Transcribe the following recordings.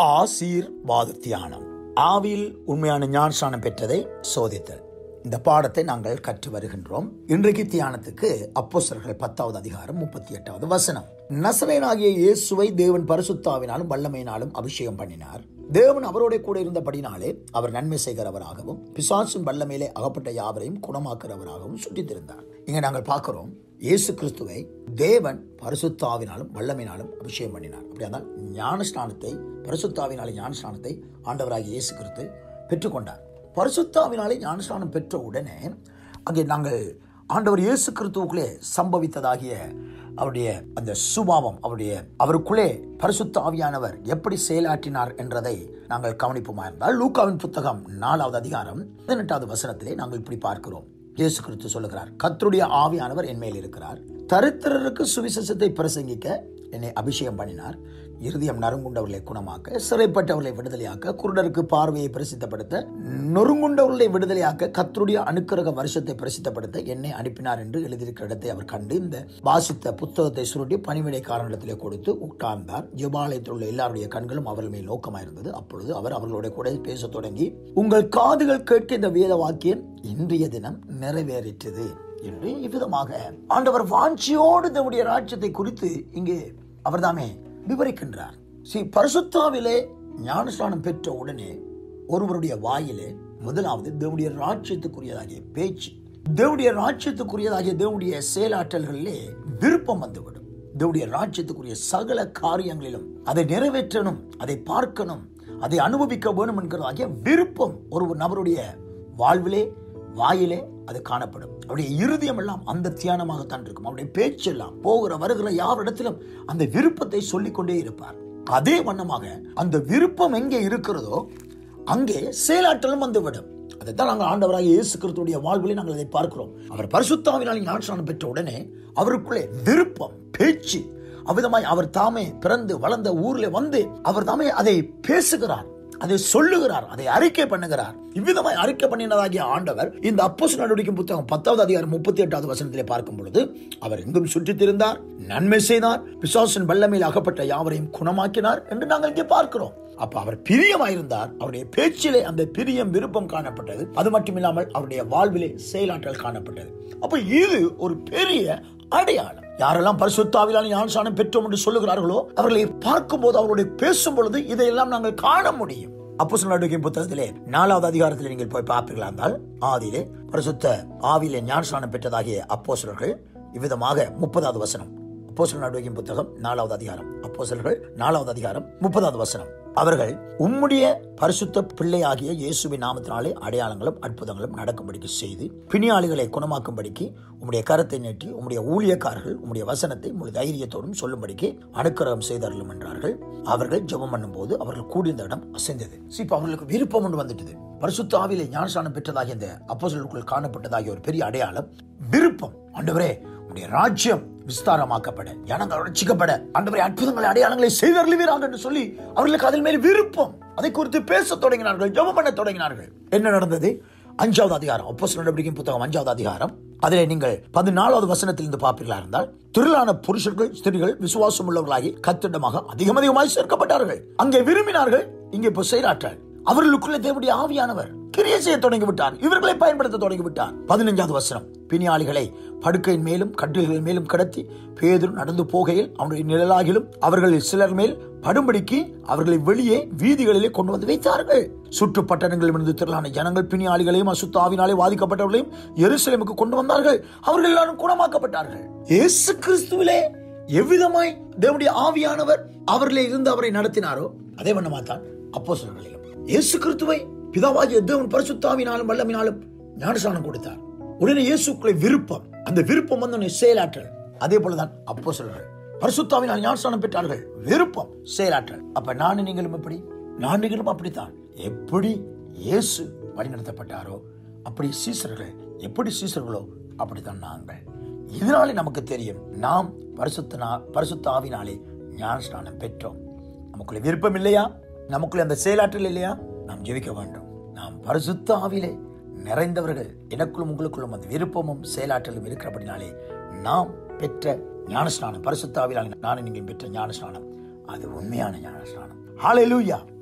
ஆசீர்வாத தியானம் ஆவியில் உண்மையான ஞானஸ்நானம் பெற்றதை சோதித்தல் இந்த பாடத்தை நாங்கள் கற்று வருகின்றோம் இன்றைக்கு தியானத்துக்கு அப்போஸ்தலர்கள் பத்தாவது அதிகாரம் முப்பத்தி எட்டாவது வசனம் நசரேனாகிய இயேசுவை தேவன் பரிசுத்தாவினாலும் வல்லமையினாலும் அபிஷேகம் பண்ணினார் தேவன் அவரோட கூட இருந்தபடினாலே அவர் நன்மை செய்கிறவராகவும் பிசாசின் வல்லமையிலே அகப்பட்ட யாவரையும் குணமாக்குறவராகவும் சுற்றித் திருந்தார் இங்க நாங்கள் பார்க்கிறோம் இயேசு கிறிஸ்துவை தேவன் பரிசுத்தாவினாலும் வல்லமையினாலும் அபிஷேகம் பண்ணினார் அப்படியானால் ஞானஸ்நானத்தை பரிசுத்தாவினாலே ஞானஸ்நானத்தை ஆண்டவராகிய இயேசு கிறிஸ்து பெற்றுக்கொண்டார் பரிசுத்தாவினாலே ஞானஸ்நானம் பெற்ற உடனே அங்கே நாங்கள் ஆண்டவர் இயேசு கிறிஸ்துவுக்குள்ளே சம்பவித்ததாகிய அவருடைய அந்த சுபாவம் அவருடைய அவருக்குள்ளே பரிசுத்த ஆவியானவர் எப்படி செயலாற்றினார் என்றதை நாங்கள் கவனிப்போமா இருந்தால் லூக்காவின் புத்தகம் நாலாவது அதிகாரம் பதினெட்டாவது வசனத்திலே நாங்கள் இப்படி பார்க்கிறோம் இயேசு கிறிஸ்து சொல்லுகிறார் கர்த்தருடைய ஆவியானவர் என் மேல் இருக்கிறார் தரித்திரருக்கு சுவிசேஷத்தை பிரசங்கிக்க என்னை அபிஷேகம் பண்ணினார் இருதயம் நறுங்குண்டவர்களை குணமாக்க சிறைப்பட்டவர்களை விடுதலையாக்க குருடருக்கு பார்வையை பிரசித்தப்படுத்த நொறுங்குண்டவர்களை விடுதலையாக்க கத்தருடைய அனுக்கிரக வருஷத்தை பிரசித்தப்படுத்த என்னை அனுப்பினார் என்று எழுதியிருக்கிற இடத்தை அவர் கண்டு இந்த வாசித்த புத்தகத்தை சுருட்டி பணிவிடை காரணத்திலே கொடுத்து உட்கார்ந்தார் ஜபாலயத்தில் உள்ள எல்லாருடைய கண்களும் அவர்கள் மேல் நோக்கமாயிருந்தது அப்பொழுது அவர் அவர்களோட கூட பேசத் தொடங்கி உங்கள் காதுகள் கேட்க இந்த வேத வாக்கியம் இன்றைய தினம் நிறைவேறிற்றது என்று இவ்விதமாக ஆண்டவர் வாஞ்சியோடு தம்முடைய ராஜ்யத்தை குறித்து இங்கே அவர்தாமே விவரிக்கின்றார் ஸ்ரீ பரிசுத்தாவிலே ஞானஸ்நானம் பெற்ற உடனே ஒருவருடைய வாயிலே முதலாவது தேவனுடைய ராஜ்யத்துக்குரியதாகிய பேச்சு தேவனுடைய ராஜ்யத்துக்குரியதாகிய தேவனுடைய செயலாற்றல்களிலே விருப்பம் வந்துவிடும் தேவனுடைய ராஜ்யத்துக்குரிய சகல காரியங்களிலும் அதை நிறைவேற்றணும் அதை பார்க்கணும் அதை அனுபவிக்க வேணும் என்கிறதாகிய விருப்பம் ஒரு நபருடைய வாழ்விலே வாயிலே அது காணப்படும் அவருடைய இருதயம் எல்லாம் அந்த தியானமாகத்தான் இருக்கும் அவருடைய பேச்செல்லாம் போகிற வருகிற யாரிடத்திலும் அந்த விருப்பத்தை சொல்லிக்கொண்டே இருப்பார் அதே வண்ணமாக அந்த விருப்பம் எங்கே இருக்கிறதோ அங்கே செயலாற்றலும் வந்துவிடும் அதைத்தான் நாங்கள் ஆண்டவராக இயேசு கிறிஸ்துடைய வாழ்விலே நாங்கள் அதை பார்க்கிறோம் அவர் பரிசுத்தாவினால் ஞானஸ்நானம் பெற்ற உடனே அவருக்குள்ளே விருப்பம் பேச்சு அவ்விதமாய் அவர் தாமே பிறந்து வளர்ந்த ஊர்ல வந்து அவர் தாமே அதை பேசுகிறார் அதை சொல்லுகிறார் அதை அறிக்கை பண்ணுகிறார் இவ்விதமாய் அறிக்கை பண்ணினதாகிய ஆண்டவர் இந்த அப்போஸ் நடவடிக்கை புத்தகம் பத்தாவது அதிகாரம் முப்பத்தி எட்டாவது வசனத்திலே பார்க்கும் பொழுது அவர் எங்கும் சுற்றித் திருந்தார் நன்மை செய்தார் பிசாசின் வல்லமையில் அகப்பட்ட யாவரையும் குணமாக்கினார் என்று நாங்கள் இங்கே பார்க்கிறோம் அப்ப அவர் பிரியமாயிருந்தார் அவருடைய பேச்சிலே அந்த பிரியம் விருப்பம் காணப்பட்டது அது மட்டுமில்லாமல் அவருடைய வாழ்விலே செயலாற்றல் காணப்பட்டது அப்ப இது ஒரு பெரிய அடையாளம் யாரெல்லாம் பரிசுத்தாவிலான ஞானசானம் பெற்றோம் என்று சொல்லுகிறார்களோ அவர்களை பார்க்கும்போது அவர்களுடைய பேசும் பொழுது இதையெல்லாம் நாங்கள் காண முடியும் அப்போ நடவடிக்கை புத்தகத்திலே நாலாவது அதிகாரத்தில் நீங்கள் போய் பார்ப்பீர்களா இருந்தால் ஆதியிலே பரிசுத்த ஆவிலே ஞானஸ்நானம் பெற்றதாகிய அப்போசலர்கள் இவ்விதமாக முப்பதாவது வசனம் அப்போசல் நடவடிக்கை புத்தகம் நாலாவது அதிகாரம் அப்போசல்கள் நாலாவது அதிகாரம் முப்பதாவது வசனம் அவர்கள் உம்முடைய பரிசுத்த பிள்ளையாகிய இயேசுவின் நாமத்தினாலே அடையாளங்களும் அற்புதங்களும் நடக்கும்படிக்கு செய்து பிணியாளிகளை குணமாக்கும்படிக்கு உம்முடைய கரத்தை நீட்டி உம்முடைய ஊழியக்காரர்கள் உம்முடைய வசனத்தை முழு தைரியத்தோடும் சொல்லும்படிக்கு அனுக்கிரகம் செய்தார்களும் என்றார்கள் அவர்கள் ஜெபம் பண்ணும்போது அவர்கள் கூடியிருந்த இடம் அசைந்தது இப்ப அவர்களுக்கு விருப்பம் ஒன்று வந்துட்டது பரிசுத்த ஆவிலே ஞானஸ்தானம் பெற்றதாகிய இந்த அப்போசலுக்குள் காணப்பட்டதாகிய ஒரு பெரிய அடையாளம் விருப்பம் ஆண்டவரே உடைய ராஜ்யம் விஸ்தாரமாக்கப்பட ஜனங்கள் ரட்சிக்கப்பட ஆண்டவரே அற்புதங்களை அடையாளங்களை செய்தருளுவீராங்க என்று சொல்லி அவர்களுக்கு அதில் மேல் விருப்பம் அதை குறித்து பேச தொடங்கினார்கள் ஜெபம் பண்ண தொடங்கினார்கள் என்ன நடந்தது அஞ்சாவது அதிகாரம் அப்போஸ் நடவடிக்கை புத்தகம் அஞ்சாவது அதிகாரம் அதிலே நீங்கள் பதினாலாவது வசனத்தில் இருந்து பார்ப்பீர்களா இருந்தால் திரளான புருஷர்கள் ஸ்திரிகள் விசுவாசம் உள்ளவர்களாகி கத்திடமாக அதிகம் அதிகமாய் சேர்க்கப்பட்டார்கள் அங்கே விரும்பினார்கள் இங்கே இப்போ செயலாற்றார் அவர்களுக்குள்ள தேவனுடைய ஆவியானவர் கிரிய செய்ய தொடங்கி விட்டார் இவர்களை பயன்படுத்த தொடங்கி விட்டார் பதினைஞ்சாவது வசனம் பிணியாளிகளை படுக்கையின் மேலும் கட்டில்களின் மேலும் கடத்தி பேதர் நடந்து போகையில் அவனுடைய நிழலாகிலும் அவர்களில் சிலர் மேல் படும்படிக்கு அவர்களை வெளியே வீதிகளிலே கொண்டு வந்து வைத்தார்கள் சுற்று பட்டணங்களில் இருந்து திரளான ஜனங்கள் பிணியாளிகளையும் அசுத்தாவினாலே வாதிக்கப்பட்டவர்களையும் எருசலேமுக்கு கொண்டு வந்தார்கள் அவர்கள் எல்லாரும் குணமாக்கப்பட்டார்கள் இயேசு கிறிஸ்துவிலே எவ்விதமாய் தேவனுடைய ஆவியானவர் அவர்களே இருந்து அவரை நடத்தினாரோ அதே வண்ணமா தான் அப்போ இயேசு கிறிஸ்துவை பிதாவாகிய தேவன் பரிசுத்தாவினாலும் வல்லமினாலும் ஞானசானம் கொடுத்தார் உடனே இயேசுக்குள்ளே விருப்பம் அந்த விருப்பம் வந்து செயலாற்றல் அதே போலதான் அப்போ சொல்றார்கள் பரிசுத்தாவினால் ஞானஸ்தானம் பெற்றார்கள் விருப்பம் செயலாற்றல் அப்ப நானும் நீங்களும் எப்படி நான் நீங்களும் அப்படித்தான் எப்படி இயேசு வழிநடத்தப்பட்டாரோ அப்படி சீசர்கள் எப்படி சீசர்களோ அப்படித்தான் நாங்கள் இதனாலே நமக்கு தெரியும் நாம் பரிசுத்த பரிசுத்த ஆவினாலே ஞானஸ்நானம் பெற்றோம் நமக்குள்ள விருப்பம் இல்லையா நமக்குள்ள அந்த செயலாற்றல் இல்லையா நாம் ஜெபிக்க வேண்டும் நாம் பரிசுத்த ஆவிலே நிறைந்தவர்கள் எனக்குள்ளும் உங்களுக்குள்ளும் அந்த விருப்பமும் செயலாற்றலும் இருக்கிறபடினாலே நாம் பெற்ற ஞானஸ்நானம் பரிசுத்தாவினால் நானும் நீங்கள் பெற்ற ஞானஸ்நானம் அது உண்மையான ஞானஸ்நானம் ஹalleluya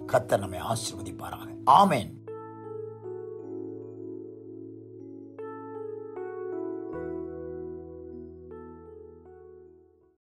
கத்தர் நம்மை ஆசீர்வதிப்பாராக ஆமென்